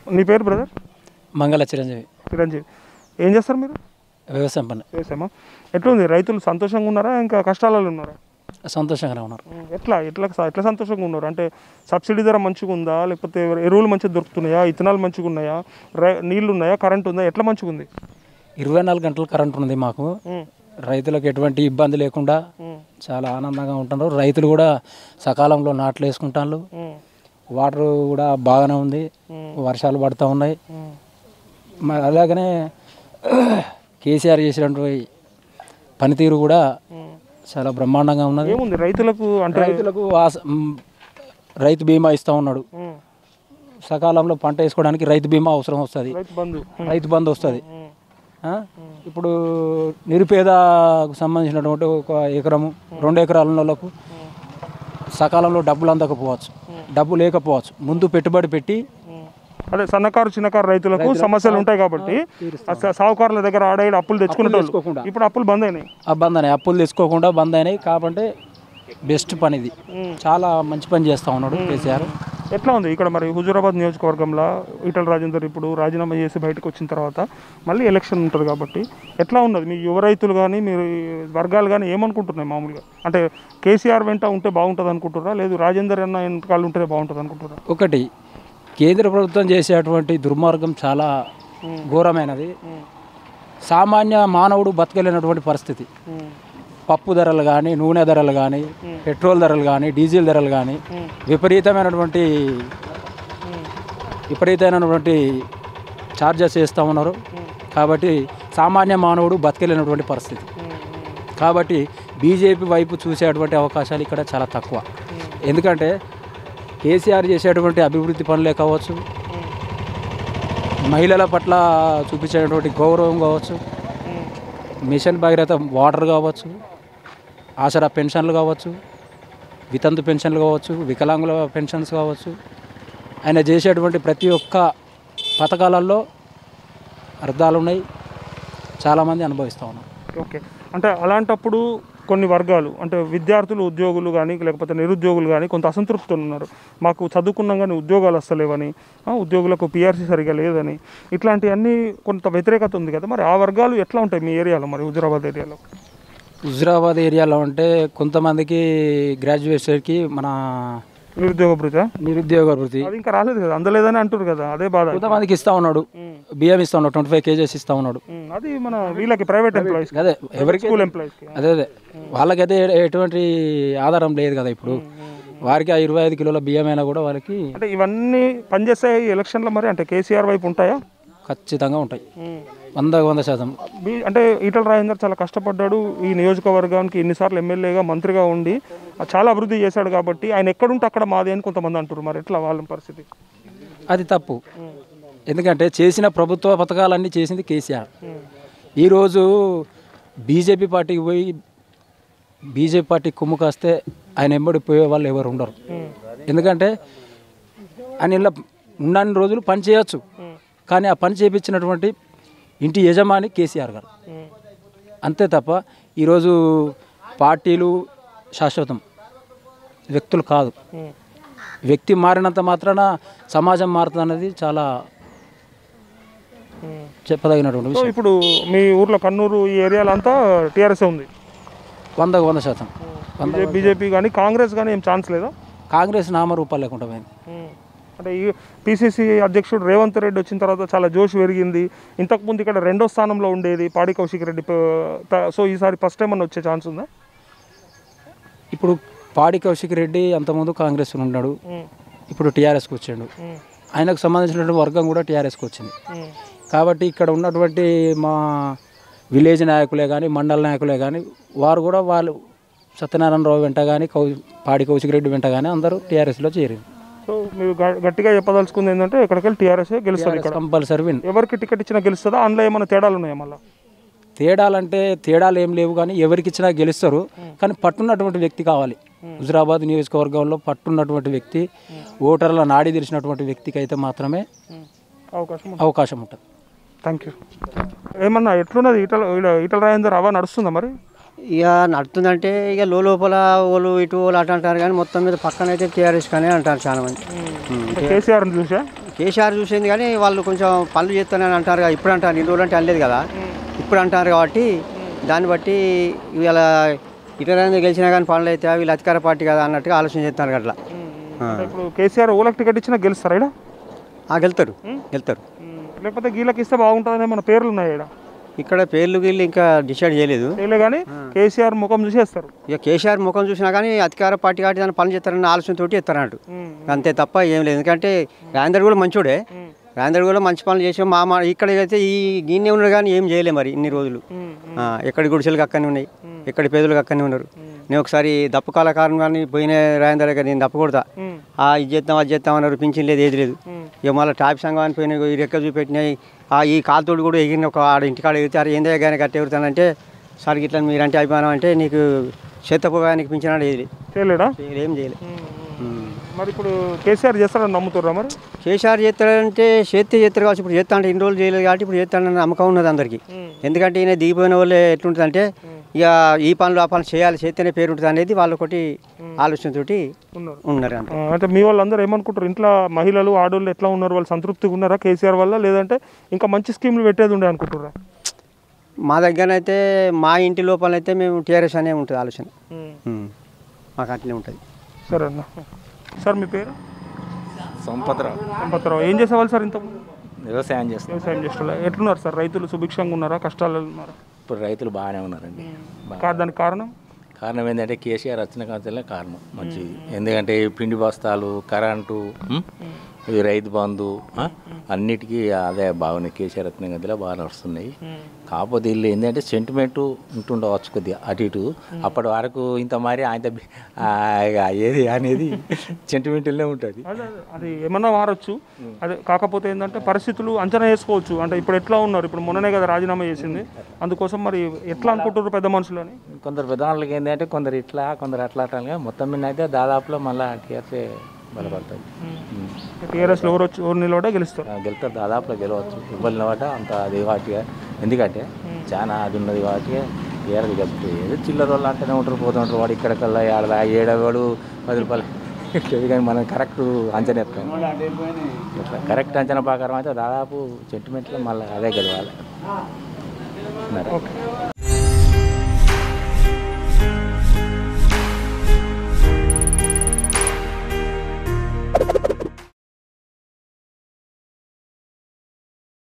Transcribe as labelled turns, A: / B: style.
A: నీ పేరు బ్రదర్
B: మంగళ చిరంజీవి
A: చిరంజీవి ఏం చేస్తారు మీరు
B: వ్యవసాయం పని
A: వ్యవసాయమా ఎట్లుంది రైతులు సంతోషంగా ఉన్నారా ఇంకా కష్టాలలో ఉన్నారా
B: సంతోషంగానే ఉన్నారు
A: ఎట్లా ఎట్లా ఎట్లా సంతోషంగా ఉన్నారు అంటే సబ్సిడీ ధర మంచిగా ఉందా లేకపోతే ఎరువులు మంచిగా దొరుకుతున్నాయా ఇత్తనాలు మంచిగా ఉన్నాయా రై నీళ్ళు ఉన్నాయా కరెంట్ ఉందా ఎట్లా మంచిగా ఉంది
B: ఇరవై నాలుగు గంటలు కరెంట్ ఉంది మాకు రైతులకు ఎటువంటి ఇబ్బంది లేకుండా చాలా ఆనందంగా ఉంటున్నారు రైతులు కూడా సకాలంలో నాట్లు వేసుకుంటారు వాటర్ కూడా బాగానే ఉంది వర్షాలు పడుతూ ఉన్నాయి మ- అలాగనే కేసీఆర్ చేసినటువంటి పనితీరు కూడా చాలా బ్రహ్మాండంగా ఉన్నది
A: ఏముంది రైతులకు అంటే
B: రైతులకు ఆస- మ్, రైతు బీమా ఇస్తూ ఉన్నాడు
A: ఉమ్,
B: సకాలంలో పంట వేసుకోవడానికి రైతు బీమా అవసరం వస్తుంది
A: రైతు బంధు
B: రైతు బంధు వస్తుంది ఇప్పుడు నిరుపేదకు సంబంధించినటువంటి ఒక ఎకరము రెండు ఎకరాల ఉన్న వాళ్ళకు సకాలంలో డబ్బులు అందకపోవచ్చు డబ్బు లేకపోవచ్చు ముందు పెట్టుబడి పెట్టి
A: అదే సన్నకారు చిన్నకారు రైతులకు సమస్యలు ఉంటాయి కాబట్టి ఆ సా- సాహుకారుల దగ్గర ఆడేడు అప్పులు తెచ్చుకునేటోళ్ళు
B: తెచ్చుకోకుండా.
A: ఇప్పుడు అప్పులు బంద్ అయినాయి
B: ఆ బంద్ అయినాయి అప్పులు తెచ్చుకోకుండా బంద్ అయినాయి కాబట్టి బెస్ట్ పని ఇది చాలా మంచి పని చేస్తూ ఉన్నాడు కేసీఆర్
A: ఎట్లా ఉంది ఇక్కడ మరి హుజూరాబాద్ నియోజకవర్గంలో ఈటల రాజేందర్ ఇప్పుడు రాజీనామా చేసి బయటకు వచ్చిన తర్వాత మళ్ళీ ఎలక్షన్ ఉంటుంది కాబట్టి ఎట్లా ఉన్నది మీ యువ రైతులు కానీ మీరు ఈ వర్గాలు కానీ ఏమనుకుంటున్నాయి మామూలుగా అంటే కేసీఆర్ వెంట ఉంటే బాగుంటుంది అనుకుంటున్నారా లేదు రాజేందర్ అన్న వెనకాల ఉంటే బాగుంటుంది అనుకుంటున్నారా
B: ఒకటి కేంద్ర ప్రభుత్వం చేసేటువంటి దుర్మార్గం చాలా ఘోరమైనది సామాన్య మానవుడు బతకలేనటువంటి పరిస్థితి పప్పు ధరలు కానీ నూనె ధరలు కానీ పెట్రోల్ ధరలు కానీ డీజిల్ ధరలు కానీ విపరీతమైనటువంటి విపరీతమైనటువంటి ఛార్జెస్ చేస్తూ ఉన్నారు కాబట్టి సామాన్య మానవుడు బతకలేనటువంటి పరిస్థితి కాబట్టి బీజేపీ వైపు చూసేటువంటి అవకాశాలు ఇక్కడ చాలా తక్కువ ఎందుకంటే కేసీఆర్ చేసేటువంటి అభివృద్ధి పనులే కావచ్చు మహిళల పట్ల చూపించేటువంటి గౌరవం కావచ్చు మిషన్ భగీరథ వాటర్ కావచ్చు ఆసరా పెన్షన్లు కావచ్చు వితంతు పెన్షన్లు కావచ్చు వికలాంగుల పెన్షన్స్ కావచ్చు ఆయన చేసేటువంటి ప్రతి ఒక్క పథకాలలో అర్థాలు ఉన్నాయి చాలామంది అనుభవిస్తూ ఉన్నారు
A: ఓకే అంటే అలాంటప్పుడు కొన్ని వర్గాలు అంటే విద్యార్థులు ఉద్యోగులు కానీ లేకపోతే నిరుద్యోగులు కానీ కొంత అసంతృప్తులు ఉన్నారు మాకు చదువుకున్నాం కానీ ఉద్యోగాలు వస్తలేవని ఆ, ఉద్యోగులకు పిఆర్సీ సరిగా లేదని ఇట్లాంటివన్నీ కొంత వ్యతిరేకత ఉంది కదా మరి ఆ వర్గాలు ఎట్లా ఉంటాయి మీ ఏరియాలో మరి హుజురాబాద్ ఏరియాలో
B: హుజురాబాద్ ఏరియాలో అంటే కొంతమందికి గ్రాడ్యుయేట్స్కి మన
A: నిరుద్యోగ భృత
B: నిరుద్యోగ వృత్తి
A: అది ఇంకా రాలేదు కదా అందలేదని అంటారు కదా అదే బాధ
B: కొంతమందికి ఇస్తా ఉన్నాడు బియ్యం ఇస్తా ఉన్నాడు ట్వంటీ ఫైవ్ కేజెస్ ఇస్తా ఉన్నాడు
A: ఉమ్, అది మన వీళ్ళకి ప్రైవేట్ ఎంప్లాయీస్
B: అదే ఎవరికి
A: స్కూల్ ఎంప్లాయీస్కి
B: అదే అదే వాళ్ళకైతే ఎ- ఎటువంటి ఆధారం లేదు కదా ఇప్పుడు వారికి ఆ ఇరవై ఐదు కిలోల బియ్యం అయినా కూడా వాళ్ళకి
A: అంటే ఇవన్నీ పనిచేస్తాయి ఎలక్షన్లో మరి అంటే కేసీఆర్ వైపు ఉంటాయా
B: ఖచ్చితంగా ఉంటాయి వంద వంద శాతం
A: బీ- అంటే ఈటల రాజేందర్ చాలా కష్టపడ్డాడు ఈ నియోజకవర్గానికి ఎన్నిసార్లు ఎమ్మెల్యేగా మంత్రిగా ఉండి ఆ చాలా అభివృద్ధి చేశాడు కాబట్టి ఆయన ఎక్కడుంటే అక్కడ మాది అని కొంతమంది అంటారు మరి ఎట్లా వాళ్ళ పరిస్థితి
B: అది తప్పు ఎందుకంటే చేసిన ప్రభుత్వ పథకాలన్నీ చేసింది కేసీఆర్ ఈరోజు బీజేపీ పార్టీకి పోయి బీజేపీ పార్టీ కొమ్ము కాస్తే ఆయన ఎంబడి పోయే వాళ్ళు ఎవరు ఉండరు ఎందుకంటే ఆయన ఇలా ఉన్నన్ని రోజులు పని చేయొచ్చు కానీ ఆ పని చేపించినటువంటి ఇంటి యజమాని కేసీఆర్ గారు అంతే తప్ప ఈరోజు పార్టీలు శాశ్వతం వ్యక్తులు కాదు వ్యక్తి మారినంత మాత్రాన సమాజం మారుతుంది అనేది చాలా చెప్పదగినటువంటి
A: సో
B: విషయం
A: ఇప్పుడు మీ ఊర్లో కన్నూరు ఈ ఏరియాలో అంతా టీఆర్ఎస్ ఉంది
B: వందకు వంద శాతం వంద
A: బీజేపీ కానీ కాంగ్రెస్ కానీ ఏం ఛాన్స్ లేదా
B: కాంగ్రెస్ నామరూపాలు లేకుండా పోయింది
A: అంటే ఈ పిసిసి అధ్యక్షుడు రేవంత్ రెడ్డి వచ్చిన తర్వాత చాలా జోష్ పెరిగింది ఇంతకుముందు ఇక్కడ రెండో స్థానంలో ఉండేది పాడి కౌశిక్ రెడ్డి ప- త- సో ఈసారి ఫస్ట్ టైం అన్న వచ్చే ఛాన్స్ ఉందా
B: ఇప్పుడు పాడి కౌశిక్ రెడ్డి అంతకుముందు కాంగ్రెస్ ఉన్నాడు ఇప్పుడు టీఆర్ఎస్కి వచ్చాడు ఆయనకు సంబంధించినటువంటి వర్గం కూడా టీఆర్ఎస్కి వచ్చింది కాబట్టి ఇక్కడ ఉన్నటువంటి మా విలేజ్ నాయకులే కానీ మండల నాయకులే కానీ వారు కూడా వాళ్ళు సత్యనారాయణరావు వెంట కానీ కౌ పాడి కౌశిక్ రెడ్డి వెంట కానీ అందరూ టీఆర్ఎస్లో చేరింది
A: సో మీరు గ- గట్టిగా చెప్పదలుచుకుంది ఏంటంటే ఎక్కడికెళ్ళి టీఆర్ఎస్ గెలుస్తుంది ఇక్కడ
B: కంపల్సరీ విన్
A: ఎవరికి టికెట్ ఇచ్చినా గెలుస్తుందా అందులో ఏమైనా తేడాలు ఉన్నాయా మళ్ళీ
B: తేడాలంటే తేడాలు ఏం లేవు కానీ ఎవరికి ఇచ్చినా గెలుస్తారు కానీ పట్టున్నటువంటి వ్యక్తి కావాలి హుజురాబాద్ నియోజకవర్గంలో పట్టున్నటువంటి వ్యక్తి ఓటర్ల నాడి తెలిసినటువంటి వ్యక్తికి అయితే మాత్రమే
A: అవకాశం ఉంది
B: అవకాశం ఉంటుంది
A: థ్యాంక్ యూ ఏమన్నా ఎట్లున్నది ఈటల ఈడ- ఈటల రాజేందర్ అవా నడుస్తుందా మరి
C: ఇక నడుతుందంటే ఇక లో లోపల వాళ్ళు ఇటు వాళ్ళు అటు అంటారు కానీ మొత్తం మీద పక్కన అయితే టీఆర్ఎస్ కానీ అంటారు చాలా మంది
A: కేసీఆర్ చూసా
C: కేసీఆర్ చూసింది కానీ వాళ్ళు కొంచెం పనులు చేస్తానని అంటారు కదా ఇప్పుడు అంటారు ఇన్ని రోజులు అంటే అనలేదు కదా ఇప్పుడు అంటారు కాబట్టి దాన్ని బట్టి ఇవాళ ఇతర గెలిచినా కానీ పనులు అయితే వీళ్ళు అధికార పార్టీ కదా అన్నట్టుగా ఆలోచన చేస్తున్నారు అట్లా ఆ.
A: అంటే ఇప్పుడు కేసీఆర్ ఓలకు టికెట్ ఇచ్చినా గెలుస్తారా ఈడ
C: ఆ, గెలుతారు గెలుతారు
A: లేకపోతే గీళ్ళకి ఇస్తే బాగుంటుందనే మన పేర్లు ఉన్నాయి ఈడ
C: ఇక్కడ పేర్లు గీళ్ళు ఇంకా డిసైడ్ చేయలేదు
A: చేయలే కానీ కేసీఆర్ ముఖం చూసేస్తారు
C: ఇక కేసీఆర్ ముఖం చూసినా కానీ అధికార పార్టీ కాబట్టి దాన్ని పనులు చేస్తారన్న ఆలోచనతోటి ఇస్తారన్నట్టు అంతే తప్ప ఏం లేదు ఎందుకంటే రాజేందర్ కూడా మంచోడే రాజేందర్ కూడా మంచి పనులు చేసాం మా మా ఇక్కడ అయితే ఈ గిన్నె ఉన్నారు కానీ ఏం చేయలే మరి ఇన్ని రోజులు ఆ, ఎక్కడి గుడిసెలకు అక్కడనే ఉన్నాయి ఎక్కడి పేదలకు అక్కడనే ఉన్నారు నేను ఒకసారి దప్పు కళాకారం కానీ పోయిన రాజేందర్ గారు నేను దప్పు కొడతా ఆ ఇది చేద్దాం అది చేద్దాం అన్నారు పింఛన్ లేదు ఏది లేదు ఇక మళ్ళీ టాప్ సంఘం అని పోయినాయి ఈ రెక్క చూపెట్టినాయి ఆ ఈ కాలుతోడు కూడా ఎగిరిన ఒక ఆడ ఇంటికాడ ఎగుతారు ఏందే కానీ కట్టి ఎగురుతానంటే సార్ ఇట్లా మీరంటే అయిపోయినా అంటే నీకు చేతపోయానికి పింఛనాడు ఏది లేదు.
A: చేయలేడా
C: ఏం చేయలేదు
A: మరి ఇప్పుడు కేసీఆర్ చేస్తారని నమ్ముతుర్రా మరి
C: కేసీఆర్ చేస్తాడంటే చేస్తే చేస్తారు కావచ్చు ఇప్పుడు చేస్తా అంటే ఇన్ని రోజులు చేయలేదు కాబట్టి ఇప్పుడు చేస్తాడని నమ్మకం ఉన్నది అందరికీ ఎందుకంటే ఈయన దిగిపోయిన వాళ్ళే ఎట్లుంటుంది అంటే ఇక ఈ పనులు ఆ పనులు చేయాలి చేస్తేనే పేరు ఉంటుంది అనేది వాళ్ళు ఒకటి ఆలోచనతోటి
A: ఉన్నారు
C: ఉన్నారు అంత
A: ఆ, అంటే మీ వాళ్ళందరూ ఏమనుకుంటారు ఇంట్లో మహిళలు ఆడోళ్ళు ఎట్లా ఉన్నారు వాళ్ళు సంతృప్తిగా ఉన్నారా కేసీఆర్ వల్ల లేదంటే ఇంకా మంచి స్కీమ్లు పెట్టేది ఉండే అనుకుంటుర్రా
C: మా దగ్గర అయితే మా ఇంటి లోపల అయితే మేము టీఆర్ఎస్ అనే ఉంటుంది ఆలోచన ఉమ్. మాకు అట్లనే ఉంటుంది
A: సరే అన్న సార్ మీ పేరు
D: సంపత్రావు
A: సంపత్రావు ఏం చేసేవాళ్ళు సార్ ఇంత
D: వ్యవసాయం చేస్తాం
A: వ్యవసాయం చేస్తున్నారు ఎట్లున్నారు సార్ రైతులు సుభిక్షంగా ఉన్నారా కష్టాలు ఉన్నారా
D: ఇప్పుడు రైతులు బాగానే ఉన్నారండి బా-
A: కా- దానికి కారణం
D: కారణం ఏంటంటే కేసీఆర్ వచ్చిన కాంతలే కారణం మంచిది ఎందుకంటే ఈ పిండి బస్తాలు కరెంటు ఉం? ఈ రైతు బంధు ఆ? అన్నిటికీ అదే బాగున్నాయి కేసీఆర్ వచ్చిన గదిలో బాగా నడుస్తున్నాయి కాకపోతే వీళ్ళు ఏంటంటే సెంటిమెంట్ ఉంటుండవచ్చు కొద్దిగా అటు ఇటు అప్పటి వరకు ఇంత మరి ఆయన బి- ఆ, ఇక ఏది అనేది సెంటిమెంటల్నే ఉంటుంది
A: అదే, అదే. అది ఏమన్నా మారచ్చు అదే కాకపోతే ఏంటంటే పరిస్థితులు అంచనా వేసుకోవచ్చు అంటే ఇప్పుడు ఎట్లా ఉన్నారు ఇప్పుడు మొన్ననే కదా రాజీనామా చేసింది అందుకోసం మరి ఎట్లా అనుకుంటారు పెద్ద మనుషులు అని
D: కొందరు పెద్దవాళ్ళకి ఏంటంటే కొందరు ఇట్లా కొందరు అట్లా అట్లా మొత్తం మీద అయితే దాదాపులో మళ్ళీ టీఆర్సీ బలపడుతుంది ఉం.
A: టీఆర్ఎస్లో ఎవరు వచ్చి ఎవరు నిలబడే గెలుస్తారు
D: ఆ, గెలుస్తారు దాదాపులో గెలవచ్చు ఇవ్వలేని వాట అంత అది వాటిగా ఎందుకంటే చాలా అది ఉన్నది వాటి ఏరకు చెప్తే ఏదో చిల్లర వాళ్ళు అంటేనే ఉంటారు పోతుంటారు వాడు ఇక్కడికల్లా ఏడదా ఏడవాడు పది రూపాయలు ఇట్లేదు కానీ మనం కరెక్ట్ అంచనా ఎత్తాం ఇట్లా కరెక్ట్ అంచనా ప్రకారం అయితే దాదాపు సెంటిమెంట్లో మళ్ళీ అదే గెలవాలి మరి.
A: ఓకే